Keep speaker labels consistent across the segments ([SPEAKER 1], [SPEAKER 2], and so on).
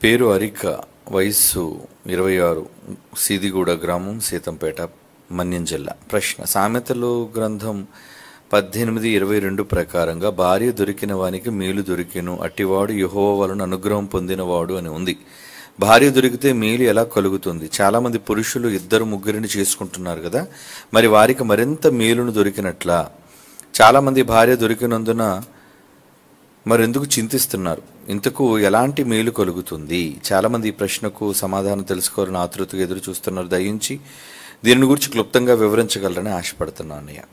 [SPEAKER 1] పేరు అరిక వయస్సు ఇరవై ఆరు సీదిగూడ గ్రామం సీతంపేట మన్యం జిల్లా ప్రశ్న సామెతలు గ్రంథం పద్దెనిమిది ఇరవై రెండు ప్రకారంగా భార్య దొరికిన వానికి మేలు దొరికెను అట్టివాడు యహోవ వలన అనుగ్రహం పొందినవాడు అని ఉంది భార్య దొరికితే మేలు ఎలా కలుగుతుంది చాలామంది పురుషులు ఇద్దరు ముగ్గురిని చేసుకుంటున్నారు కదా మరి వారికి మరింత మేలును దొరికినట్లా చాలామంది భార్య దొరికినందున మరెందుకు చింతిస్తున్నారు ఇంతకు ఎలాంటి మేలు కలుగుతుంది చాలామంది ఈ ప్రశ్నకు సమాధానం తెలుసుకోవాలని ఆతృతగా ఎదురు చూస్తున్నారు దయించి దీని గురించి క్లుప్తంగా వివరించగలరని ఆశపడుతున్నాను అన్నయ్య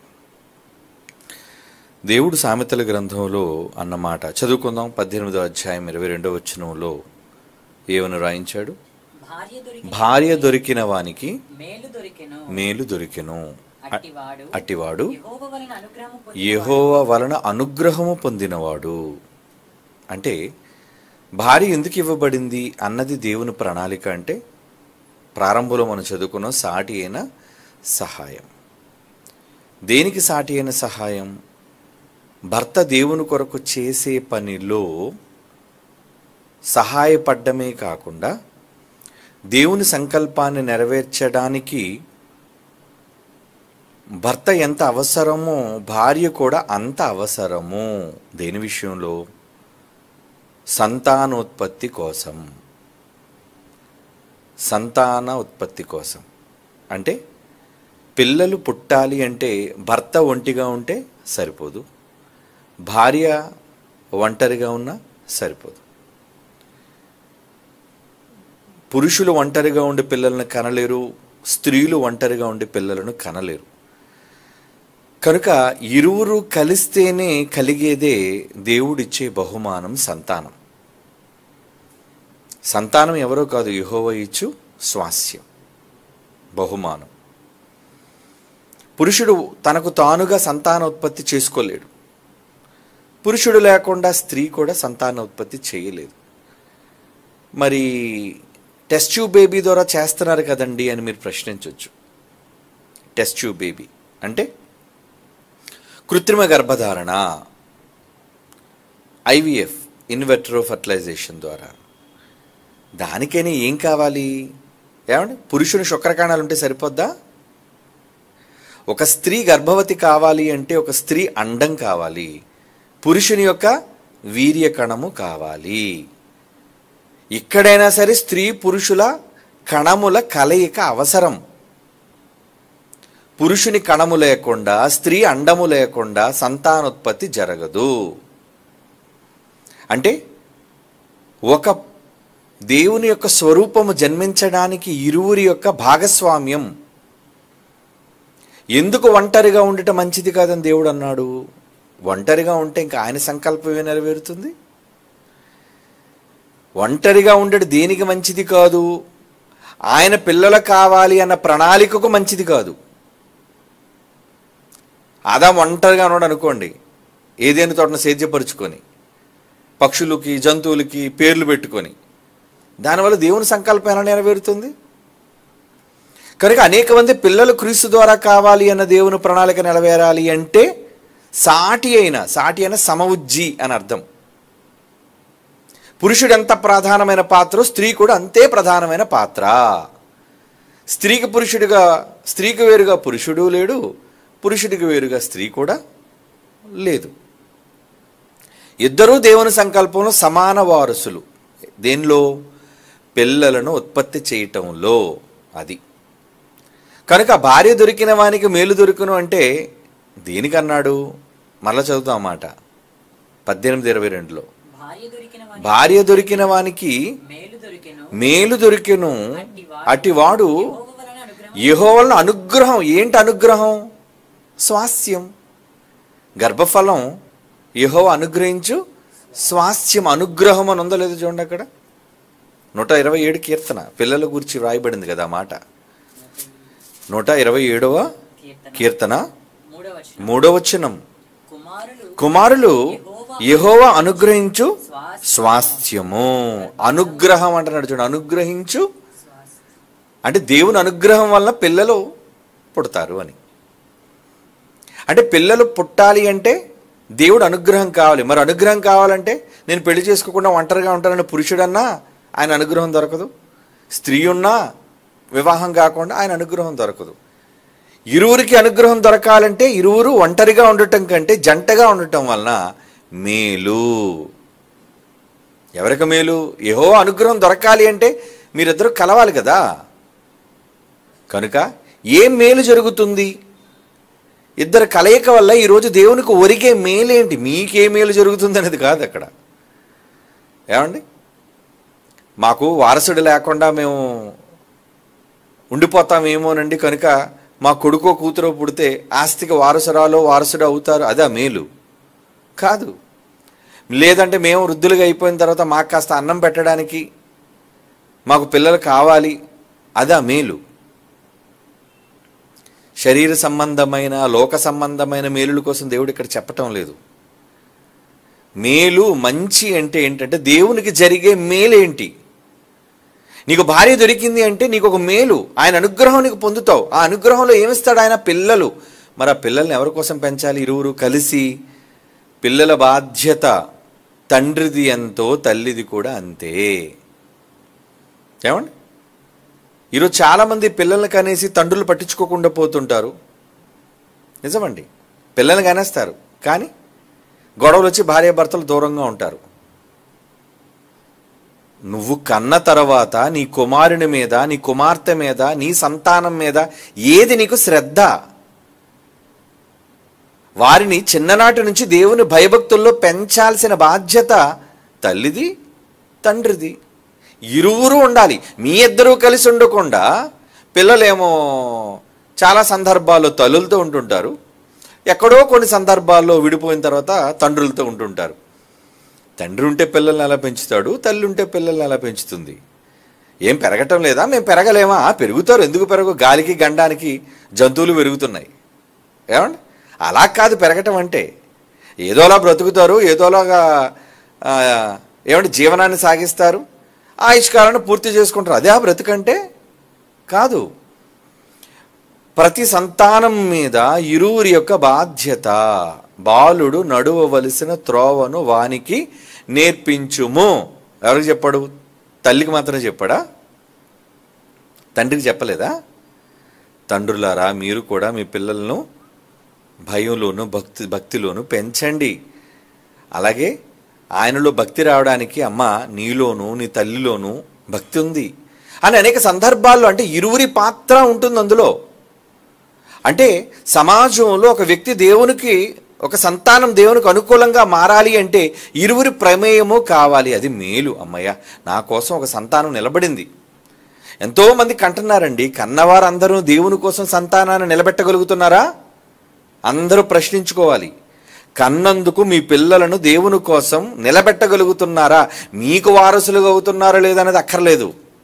[SPEAKER 1] దేవుడు సామెతల గ్రంథంలో అన్నమాట చదువుకుందాం పద్దెనిమిదో అధ్యాయం ఇరవై రెండో వచనంలో ఏమని రాయించాడు
[SPEAKER 2] భార్య దొరికి
[SPEAKER 1] భార్య దొరికిన వానికి
[SPEAKER 2] మేలు దొరికెను
[SPEAKER 1] మేలు దొరికెను
[SPEAKER 2] అట్టివాడు
[SPEAKER 1] అట్టివాడు
[SPEAKER 2] యెహోవా వలన అనుగ్రహము పొంది
[SPEAKER 1] యెహోవా వలన అనుగ్రహము పొందినవాడు అంటే భార్య ఎందుకు ఇవ్వబడింది అన్నది దేవుని ప్రణాళిక అంటే ప్రారంభంలో మనం చదువుకున్న సాటి అయిన సహాయం దేనికి సాటి అయిన సహాయం భర్త దేవుని కొరకు చేసే పనిలో సహాయపడ్డమే కాకుండా దేవుని సంకల్పాన్ని నెరవేర్చడానికి భర్త ఎంత అవసరమో భార్య కూడా అంత అవసరము దేని విషయంలో సంతానోత్పత్తి కోసం సంతాన ఉత్పత్తి కోసం అంటే పిల్లలు పుట్టాలి అంటే భర్త ఒంటిగా ఉంటే సరిపోదు భార్య ఒంటరిగా ఉన్నా సరిపోదు పురుషులు ఒంటరిగా ఉండి పిల్లలను కనలేరు స్త్రీలు ఒంటరిగా ఉండి పిల్లలను కనలేరు కనుక ఇరువురు కలిస్తేనే కలిగేదే దేవుడిచ్చే బహుమానం సంతానం సంతానం ఎవరో కాదు యహోవ ఇచ్చు స్వాస్యం బహుమానం పురుషుడు తనకు తానుగా సంతానోత్పత్తి చేసుకోలేడు పురుషుడు లేకుండా స్త్రీ కూడా సంతానోత్పత్తి చేయలేదు మరి టెస్ట్ ట్యూబ్ బేబీ ద్వారా చేస్తున్నారు కదండి అని మీరు ప్రశ్నించవచ్చు టెస్ట్ ట్యూబ్ బేబీ అంటే కృత్రిమ గర్భధారణ ఐవిఎఫ్ ఇన్వెట్రో ఫర్టిలైజేషన్ ద్వారా దానికైనా ఏం కావాలి ఏమండి పురుషుని శుక్రకణాలు ఉంటే సరిపోద్దా ఒక స్త్రీ గర్భవతి కావాలి అంటే ఒక స్త్రీ అండం కావాలి పురుషుని యొక్క వీర్య కణము కావాలి ఇక్కడైనా సరే స్త్రీ పురుషుల కణముల కలయిక అవసరం పురుషుని కణము లేకుండా స్త్రీ అండము లేకుండా సంతానోత్పత్తి జరగదు అంటే ఒక దేవుని యొక్క స్వరూపము జన్మించడానికి ఇరువురి యొక్క భాగస్వామ్యం ఎందుకు ఒంటరిగా ఉండటం మంచిది కాదని దేవుడు అన్నాడు ఒంటరిగా ఉంటే ఇంకా ఆయన సంకల్పమే నెరవేరుతుంది ఒంటరిగా ఉండడు దేనికి మంచిది కాదు ఆయన పిల్లలు కావాలి అన్న ప్రణాళికకు మంచిది కాదు అదా ఒంటరిగా ఉన్నాడు అనుకోండి ఏదైనా తోటను సేద్యపరుచుకొని పక్షులకి జంతువులకి పేర్లు పెట్టుకొని దానివల్ల దేవుని సంకల్పం ఎలా నెరవేరుతుంది కనుక అనేక మంది పిల్లలు క్రీస్తు ద్వారా కావాలి అన్న దేవుని ప్రణాళిక నెరవేరాలి అంటే సాటి అయిన సాటి అయిన సమవుజ్జి అని అర్థం పురుషుడు ఎంత ప్రధానమైన పాత్ర స్త్రీ కూడా అంతే ప్రధానమైన పాత్ర స్త్రీకి పురుషుడిగా స్త్రీకి వేరుగా పురుషుడు లేడు పురుషుడికి వేరుగా స్త్రీ కూడా లేదు ఇద్దరూ దేవుని సంకల్పంలో సమాన వారసులు దేనిలో పిల్లలను ఉత్పత్తి చేయటంలో అది కనుక భార్య దొరికిన వానికి మేలు దొరికిన అంటే దేనికన్నాడు మరలా చదువుతాం మాట పద్దెనిమిది ఇరవై రెండులో
[SPEAKER 2] భార్య దొరికిన వాని
[SPEAKER 1] భార్య దొరికిన వానికి
[SPEAKER 2] మేలు దొరికెను
[SPEAKER 1] మేలు దొరికెను అటివాడు
[SPEAKER 2] యెహోవా వలన అనుగ్రహం
[SPEAKER 1] యెహోవలన అనుగ్రహం ఏంటి అనుగ్రహం స్వాస్థ్యం గర్భఫలం యహో అనుగ్రహించు స్వాస్థ్యం అనుగ్రహం అని ఉందో లేదో చూడండి అక్కడ నూట ఇరవై ఏడు కీర్తన పిల్లల గురించి వ్రాయబడింది కదా ఆ మాట నూట ఇరవై ఏడవ
[SPEAKER 2] కీర్తన
[SPEAKER 1] కీర్తన
[SPEAKER 2] మూడవ వచనం
[SPEAKER 1] మూడవ వచనం
[SPEAKER 2] కుమారులు
[SPEAKER 1] కుమారులు యహోవా అనుగ్రహించు
[SPEAKER 2] స్వాస్థ్యం
[SPEAKER 1] స్వాస్థ్యము అనుగ్రహం అంటున్నాడు చూడండి అనుగ్రహించు అంటే దేవుని అనుగ్రహం వలన పిల్లలు పుడతారు అని అంటే పిల్లలు పుట్టాలి అంటే దేవుడు అనుగ్రహం కావాలి మరి అనుగ్రహం కావాలంటే నేను పెళ్లి చేసుకోకుండా ఒంటరిగా ఉంటానని పురుషుడన్నా ఆయన అనుగ్రహం దొరకదు స్త్రీ ఉన్నా వివాహం కాకుండా ఆయన అనుగ్రహం దొరకదు ఇరువురికి అనుగ్రహం దొరకాలంటే ఇరువురు ఒంటరిగా ఉండటం కంటే జంటగా ఉండటం వలన మేలు ఎవరికి మేలు ఏహో అనుగ్రహం దొరకాలి అంటే మీరిద్దరూ కలవాలి కదా కనుక ఏం మేలు జరుగుతుంది ఇద్దరు కలయిక వల్ల ఈరోజు దేవునికి ఒరిగే మేలేంటి మీకే మేలు జరుగుతుంది అనేది కాదు అక్కడ ఏమండి మాకు వారసుడు లేకుండా మేము ఉండిపోతామేమోనండి కనుక మా కొడుకో కూతురో పుడితే ఆస్తికి వారసురాలో వారసుడు అవుతారు అదా మేలు కాదు లేదంటే మేము వృద్ధులుగా అయిపోయిన తర్వాత మాకు కాస్త అన్నం పెట్టడానికి మాకు పిల్లలు కావాలి అదా మేలు శరీర సంబంధమైన లోక సంబంధమైన మేలుల కోసం దేవుడు ఇక్కడ చెప్పటం లేదు మేలు మంచి అంటే ఏంటంటే దేవునికి జరిగే మేలేంటి నీకు భార్య దొరికింది అంటే నీకు ఒక మేలు ఆయన అనుగ్రహం నీకు పొందుతావు ఆ అనుగ్రహంలో ఏమిస్తాడు ఆయన పిల్లలు మరి ఆ పిల్లల్ని ఎవరి కోసం పెంచాలి ఇరువురు కలిసి పిల్లల బాధ్యత తండ్రిది ఎంతో తల్లిది కూడా అంతే ఏమండి ఈరోజు చాలామంది పిల్లల్ని కనేసి తండ్రులు పట్టించుకోకుండా పోతుంటారు నిజమండి పిల్లల్ని కనేస్తారు కానీ గొడవలు వచ్చి భార్యాభర్తలు దూరంగా ఉంటారు నువ్వు కన్న తర్వాత నీ కుమారుని మీద నీ కుమార్తె మీద నీ సంతానం మీద ఏది నీకు శ్రద్ధ వారిని చిన్ననాటి నుంచి దేవుని భయభక్తుల్లో పెంచాల్సిన బాధ్యత తల్లిది తండ్రిది ఇరువురు ఉండాలి మీ ఇద్దరూ కలిసి ఉండకుండా పిల్లలేమో చాలా సందర్భాల్లో తల్లులతో ఉంటుంటారు ఎక్కడో కొన్ని సందర్భాల్లో విడిపోయిన తర్వాత తండ్రులతో ఉంటుంటారు తండ్రి ఉంటే పిల్లల్ని ఎలా పెంచుతాడు తల్లి ఉంటే పిల్లల్ని ఎలా పెంచుతుంది ఏం పెరగటం లేదా మేము పెరగలేమా ఆ, పెరుగుతారు ఎందుకు పెరగవు గాలికి గండానికి జంతువులు పెరుగుతున్నాయి ఏమండి అలా కాదు పెరగటం అంటే ఏదోలా బ్రతుకుతారు ఏదోలాగా ఆ, ఏమంటే జీవనాన్ని సాగిస్తారు ఆయుష్కాలను పూర్తి చేసుకుంటారు అదే ఆ బ్రతుకంటే కాదు ప్రతి సంతానం మీద ఇరువురి యొక్క బాధ్యత బాలుడు నడువవలసిన త్రోవను వానికి నేర్పించుము ఎవరికి చెప్పాడు తల్లికి మాత్రమే చెప్పాడా తండ్రికి చెప్పలేదా తండ్రులారా మీరు కూడా మీ పిల్లలను భయంలోను భక్తి భక్తిలోను పెంచండి అలాగే ఆయనలో భక్తి రావడానికి అమ్మ నీలోను నీ తల్లిలోను భక్తి ఉంది అని అనేక సందర్భాల్లో అంటే ఇరువురి పాత్ర ఉంటుంది అందులో అంటే సమాజంలో ఒక వ్యక్తి దేవునికి ఒక సంతానం దేవునికి అనుకూలంగా మారాలి అంటే ఇరువురి ప్రమేయము కావాలి అది మేలు అమ్మయ్య నా కోసం ఒక సంతానం నిలబడింది ఎంతోమంది కంటున్నారండి కన్నవారందరూ దేవుని కోసం సంతానాన్ని నిలబెట్టగలుగుతున్నారా అందరూ ప్రశ్నించుకోవాలి కన్నందుకు మీ పిల్లలను దేవుని కోసం నిలబెట్టగలుగుతున్నారా మీకు వారసులుగా అవుతున్నారా లేదనేది అక్కర్లేదు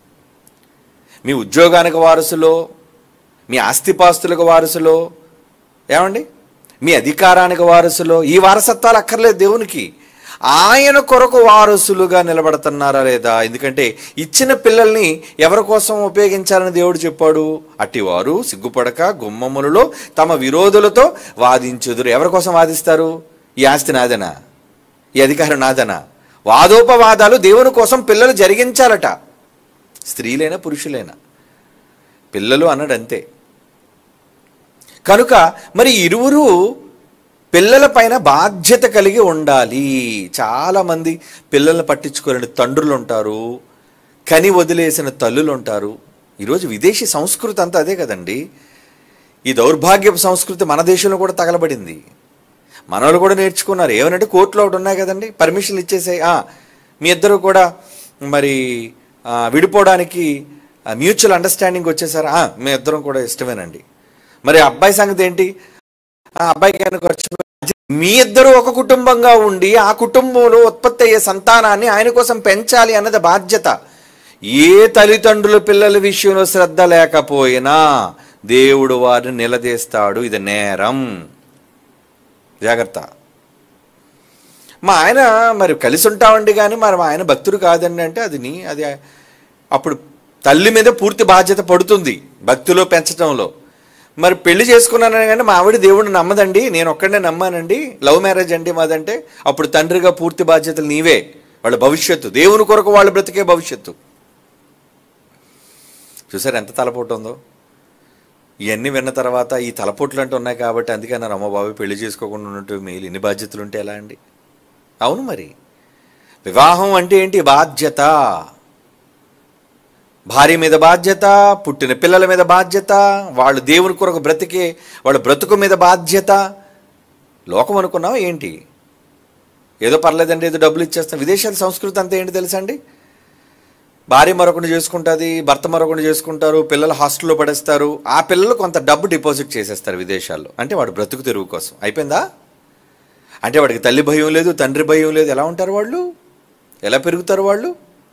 [SPEAKER 1] మీ ఉద్యోగానికి వారసులో మీ ఆస్తిపాస్తులకు వారసులో ఏమండి మీ అధికారానికి వారసులో ఈ వారసత్వాలు అక్కర్లేదు దేవునికి ఆయన కొరకు వారసులుగా నిలబడుతున్నారా లేదా ఎందుకంటే ఇచ్చిన పిల్లల్ని ఎవరి కోసం ఉపయోగించాలని దేవుడు చెప్పాడు అట్టివారు సిగ్గుపడక గుమ్మములలో తమ విరోధులతో వాదించుదురు ఎవరి కోసం వాదిస్తారు ఈ ఆస్తి నాదనా ఈ అధికారం నాదనా వాదోపవాదాలు దేవుని కోసం పిల్లలు జరిగించాలట స్త్రీలైనా పురుషులైనా పిల్లలు అన్నాడు అంతే కనుక మరి ఇరువురు పిల్లల పైన బాధ్యత కలిగి ఉండాలి చాలామంది పిల్లల్ని పట్టించుకోలేని తండ్రులు ఉంటారు కని వదిలేసిన తల్లులు ఉంటారు ఈరోజు విదేశీ సంస్కృతి అంతా అదే కదండి ఈ దౌర్భాగ్యపు సంస్కృతి మన దేశంలో కూడా తగలబడింది మనోళ్ళు కూడా నేర్చుకున్నారు ఏమనంటే కోర్టులో ఒకటి ఉన్నాయి కదండి పర్మిషన్లు ఇచ్చేసాయి ఆ, మీ ఇద్దరు కూడా మరి ఆ, విడిపోవడానికి మ్యూచువల్ అండర్స్టాండింగ్ వచ్చేసారా ఆ, మీ ఇద్దరం కూడా ఇష్టమేనండి మరి అబ్బాయి సంగతి ఏంటి ఆ అబ్బాయికి ఏమైనా ఖర్చు పె- మీ ఇద్దరు ఒక కుటుంబంగా ఉండి ఆ కుటుంబంలో ఉత్పత్తి అయ్యే సంతానాన్ని ఆయన కోసం పెంచాలి అన్నది బాధ్యత ఏ తల్లిదండ్రుల పిల్లల విషయంలో శ్రద్ధ లేకపోయినా దేవుడు వారిని నిలదీస్తాడు ఇది నేరం జాగ్రత్త మా ఆయన మరి కలిసి ఉంటామండి కానీ మరి మా ఆయన భక్తుడు కాదండి అంటే అది నీ అది అప్పుడు తల్లి మీద పూర్తి బాధ్యత పడుతుంది భక్తిలో పెంచడంలో మరి పెళ్లి చేసుకున్నానని కానీ మా ఆవిడ దేవుడిని నమ్మదండి నేను ఒక్కడే నమ్మానండి లవ్ మ్యారేజ్ అండి మాదంటే అప్పుడు తండ్రిగా పూర్తి బాధ్యతలు నీవే వాళ్ళ భవిష్యత్తు దేవుని కొరకు వాళ్ళు బ్రతికే భవిష్యత్తు చూసారు ఎంత తలపోటు ఉందో ఇవన్నీ విన్న తర్వాత ఈ తలపోట్లు అంటూ ఉన్నాయి కాబట్టి అందుకే అన్నారు అమ్మ బాబు పెళ్లి చేసుకోకుండా ఉన్నట్టు మేలు ఇన్ని బాధ్యతలు ఉంటే ఎలా అండి అవును మరి వివాహం అంటే ఏంటి బాధ్యత భార్య మీద బాధ్యత పుట్టిన పిల్లల మీద బాధ్యత వాళ్ళు దేవుని కొరకు బ్రతికే వాళ్ళ బ్రతుకు మీద బాధ్యత లోకం అనుకున్నావా ఏంటి ఏదో పర్లేదండి ఏదో డబ్బులు ఇచ్చేస్తాం విదేశాల సంస్కృతి అంతా ఏంటి తెలుసా అండి భార్య మరొకటి చేసుకుంటుంది భర్త మరొకటి చేసుకుంటారు పిల్లలు హాస్టల్లో పడేస్తారు ఆ పిల్లలు కొంత డబ్బు డిపాజిట్ చేసేస్తారు విదేశాల్లో అంటే వాడు బ్రతుకు తెరువు కోసం అయిపోయిందా అంటే వాడికి తల్లి భయం లేదు తండ్రి భయం లేదు ఎలా ఉంటారు వాళ్ళు ఎలా పెరుగుతారు వాళ్ళు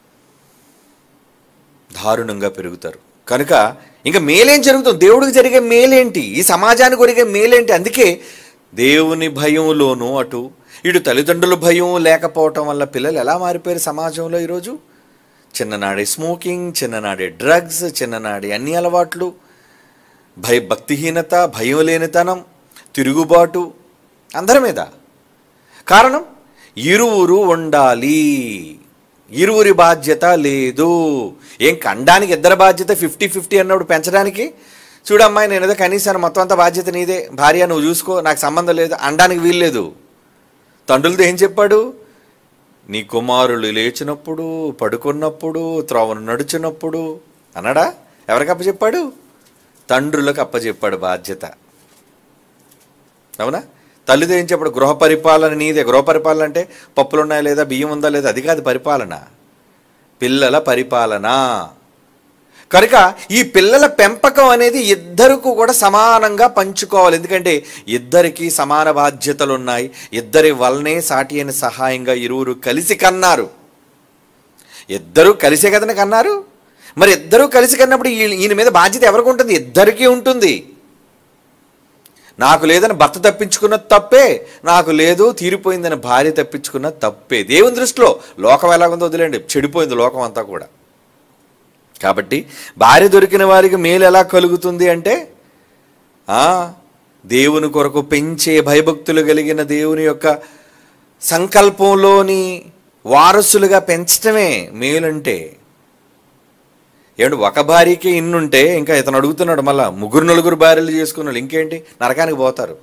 [SPEAKER 1] దారుణంగా పెరుగుతారు కనుక ఇంకా మేలేం జరుగుతుంది దేవుడికి జరిగే మేలేంటి ఈ సమాజానికి జరిగే మేలేంటి అందుకే దేవుని భయంలోనూ అటు ఇటు తల్లిదండ్రుల భయం లేకపోవటం వల్ల పిల్లలు ఎలా మారిపోయారు సమాజంలో ఈరోజు చిన్ననాడే స్మోకింగ్ చిన్ననాడే డ్రగ్స్ చిన్ననాడే అన్ని అలవాట్లు భయ భక్తిహీనత భయం లేనితనం తిరుగుబాటు అందరి మీద కారణం ఇరువురు ఉండాలి ఇరువురి బాధ్యత లేదు ఏం కండానికి ఇద్దరి బాధ్యత ఫిఫ్టీ ఫిఫ్టీ అన్నప్పుడు పెంచడానికి చూడమ్మాయి నేను ఏదో కనీసం మొత్తం అంతా బాధ్యత నీదే భార్య నువ్వు చూసుకో నాకు సంబంధం లేదు అనడానికి వీల్లేదు తండ్రులతో ఏం చెప్పాడు నీ కుమారులు లేచినప్పుడు పడుకున్నప్పుడు త్రోవను నడుచున్నప్పుడు అన్నాడా ఎవరికి అప్పచెప్పాడు తండ్రులకు అప్పచెప్పాడు బాధ్యత అవునా తల్లితో ఏం చెప్పాడు గృహ పరిపాలన నీదే గృహ పరిపాలన అంటే పప్పులు ఉన్నాయా లేదా బియ్యం ఉందా లేదా అది కాదు పరిపాలన పిల్లల పరిపాలన కనుక ఈ పిల్లల పెంపకం అనేది ఇద్దరికి కూడా సమానంగా పంచుకోవాలి ఎందుకంటే ఇద్దరికి సమాన బాధ్యతలు ఉన్నాయి ఇద్దరి వల్లనే సాటి అయిన సహాయంగా ఇరువురు కలిసి కన్నారు ఇద్దరు కలిసే కదని కన్నారు మరి ఇద్దరూ కలిసి కన్నప్పుడు ఈ- ఈయన మీద బాధ్యత ఎవరికి ఉంటుంది ఇద్దరికీ ఉంటుంది నాకు లేదని భర్త తప్పించుకున్న తప్పే నాకు లేదు తీరిపోయిందని భార్య తప్పించుకున్న తప్పే దేవుని దృష్టిలో లోకం ఎలాగుందో వదిలేండి చెడిపోయింది లోకం అంతా కూడా కాబట్టి భార్య దొరికిన వారికి మేలు ఎలా కలుగుతుంది అంటే ఆ, దేవుని కొరకు పెంచే భయభక్తులు కలిగిన దేవుని యొక్క సంకల్పంలోని వారసులుగా పెంచటమే మేలంటే ఏమంటే ఒక భార్యకి ఇన్నుంటే ఇంకా ఇతను అడుగుతున్నాడు మళ్ళా ముగ్గురు నలుగురు భార్యలు చేసుకున్నాడు ఇంకేంటి నరకానికి పోతారు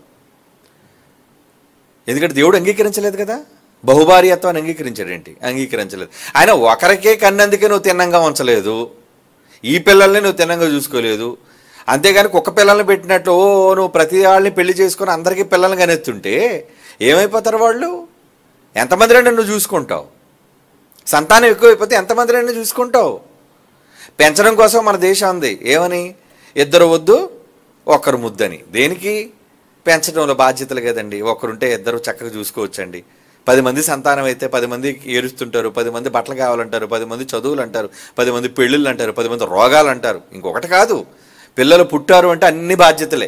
[SPEAKER 1] ఎందుకంటే దేవుడు అంగీకరించలేదు కదా బహుభార్యత్వాన్ని అంగీకరించాడేంటి అంగీకరించలేదు ఆయన ఒకరికే కన్నందుకే నువ్వు తిన్నంగా ఉంచలేదు ఈ పిల్లల్ని నువ్వు తిన్నంగా చూసుకోలేదు అంతేగాని కుక్క పిల్లల్ని పెట్టినట్టు ఓ నువ్వు ప్రతి వాళ్ళని పెళ్లి చేసుకొని అందరికీ పిల్లల్ని కనెత్తుంటే ఏమైపోతారు వాళ్ళు ఎంతమంది రండి నువ్వు చూసుకుంటావు సంతానం ఎక్కువైపోతే ఎంతమంది రండి చూసుకుంటావు పెంచడం కోసం మన దేశం ఉంది ఏమని ఇద్దరు వద్దు ఒక్కరు ముద్దని దేనికి పెంచడంలో బాధ్యతలు కదండి ఒకరుంటే ఇద్దరు చక్కగా చూసుకోవచ్చండి పది మంది సంతానం అయితే పది మంది ఏరుస్తుంటారు పది మంది బట్టలు కావాలంటారు పది మంది చదువులు అంటారు పది మంది పెళ్ళిళ్ళు అంటారు పది మంది రోగాలు అంటారు ఇంకొకటి కాదు పిల్లలు పుట్టారు అంటే అన్ని బాధ్యతలే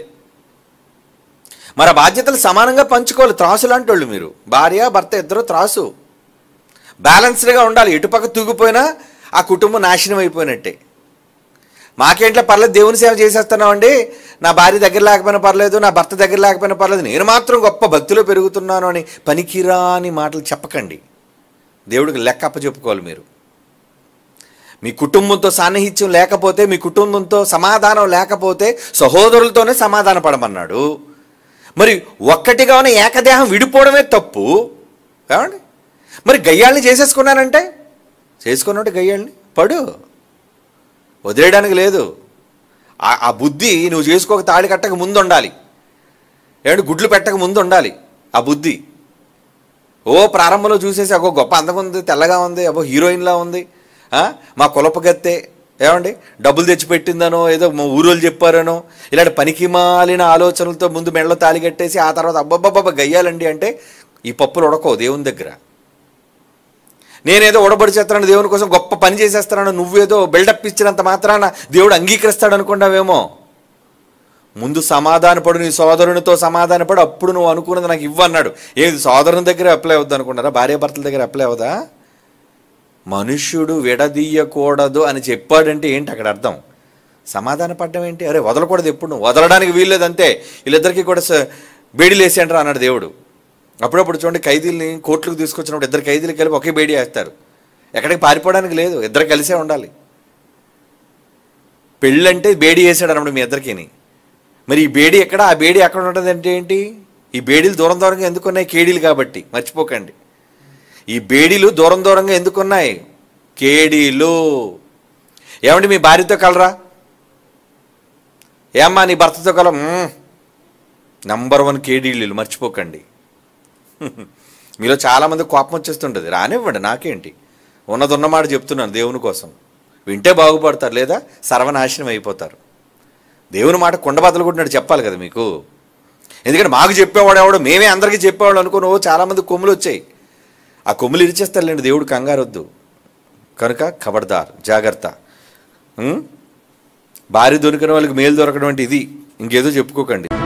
[SPEAKER 1] మరి ఆ బాధ్యతలు సమానంగా పంచుకోవాలి త్రాసు లాంటి వాళ్ళు మీరు భార్య భర్త ఇద్దరు త్రాసు బ్యాలెన్స్డ్గా ఉండాలి ఎటుపక్క తూగిపోయినా ఆ కుటుంబం నాశనం అయిపోయినట్టే మాకేంట్లో పర్లేదు దేవుని సేవ చేసేస్తున్నామండి నా భార్య దగ్గర లేకపోయినా పర్లేదు నా భర్త దగ్గర లేకపోయినా పర్లేదు నేను మాత్రం గొప్ప భక్తిలో పెరుగుతున్నాను అని పనికిరాని మాటలు చెప్పకండి దేవుడికి లెక్క అప్పచెప్పుకోవాలి మీరు మీ కుటుంబంతో సాన్నిహిత్యం లేకపోతే మీ కుటుంబంతో సమాధానం లేకపోతే సహోదరులతోనే సమాధాన పడమన్నాడు మరి ఒక్కటిగా ఉన్న ఏకదేహం విడిపోవడమే తప్పు ఏమండి మరి గయ్యాళ్ళని చేసేసుకున్నానంటే చేసుకున్నట్టు గయ్యాళ్ళని పడు వదిలేయడానికి లేదు ఆ- ఆ బుద్ధి నువ్వు చేసుకోక తాళి కట్టక ముందు ఉండాలి ఏమంటే గుడ్లు పెట్టక ముందు ఉండాలి ఆ బుద్ధి ఓ ప్రారంభంలో చూసేసి అగో గొప్ప అందం ఉంది తెల్లగా ఉంది అబ్బో హీరోయిన్లా ఉంది ఆ? మా కులప గత్తే ఏమండి డబ్బులు తెచ్చి పెట్టిందనో ఏదో మా ఊరోళ్ళు చెప్పారనో ఇలాంటి పనికి మాలిన ఆలోచనలతో ముందు మెడలో తాలి కట్టేసి ఆ తర్వాత అబ్బబ్బబ్బ గయ్యాలండి అంటే ఈ పప్పులు ఉడకవు దేవుని దగ్గర నేనేదో ఉడబడి చేస్తాను దేవుని కోసం గొప్ప పని చేసేస్తాను నువ్వేదో బిల్డప్ ఇచ్చినంత మాత్రాన దేవుడు అంగీకరిస్తాడు అనుకున్నావేమో ముందు సమాధానపడు నీ సోదరునితో సమాధానపడు అప్పుడు నువ్వు అనుకున్నది నాకు ఇవ్వన్నాడు ఏది సోదరుని దగ్గర అప్లై అవుద్ది అనుకున్నారా భార్యాభర్తల దగ్గర అప్లై అవుదా మనుష్యుడు విడదీయకూడదు అని చెప్పాడంటే ఏంటి అక్కడ అర్థం సమాధాన పడ్డం ఏంటి అరే వదలకూడదు ఎప్పుడు నువ్వు వదలడానికి వీల్లేదు అంతే వీళ్ళిద్దరికీ కూడా స- బేడీలు వేసేయంటారు అన్నాడు దేవుడు అప్పుడప్పుడు చూడండి ఖైదీల్ని కోర్టులకు తీసుకొచ్చినప్పుడు ఇద్దరు ఖైదీలు కలిపి ఒకే బేడీ వేస్తారు ఎక్కడికి పారిపోవడానికి లేదు ఇద్దరు కలిసే ఉండాలి పెళ్ళంటే బేడి వేసాడు అన్నమాట మీ ఇద్దరికిని మరి ఈ బేడి ఎక్కడ ఆ బేడి ఎక్కడ ఉంటుంది అంటే ఏంటి ఈ బేడీలు దూరం దూరంగా ఎందుకున్నాయి కేడీలు కాబట్టి మర్చిపోకండి ఈ బేడీలు దూరం దూరంగా ఎందుకున్నాయి కేడీలు ఏమండి మీ భార్యతో కలరా ఏమ్మా నీ భర్తతో కల నంబర్ వన్ కేడీలు మర్చిపోకండి మీలో చాలామంది కోపం వచ్చేస్తుంటుంది రానివ్వండి నాకేంటి ఉన్నది ఉన్నమాట చెప్తున్నాను దేవుని కోసం వింటే బాగుపడతారు లేదా సర్వనాశనం అయిపోతారు దేవుని మాట కుండబద్దలు కొట్టినట్టు చెప్పాలి కదా మీకు ఎందుకంటే మాకు చెప్పేవాడు ఎవడు మేమే అందరికీ చెప్పేవాడు అనుకుని ఓ చాలామంది కొమ్ములు వచ్చాయి ఆ కొమ్ములు ఇరిచేస్తారులేండి దేవుడు కంగారొద్దు కనుక ఖబర్దార్ జాగ్రత్త ఉం? భార్య దొరికిన వాళ్ళకి మేలు దొరకడం అంటే ఇది ఇంకేదో చెప్పుకోకండి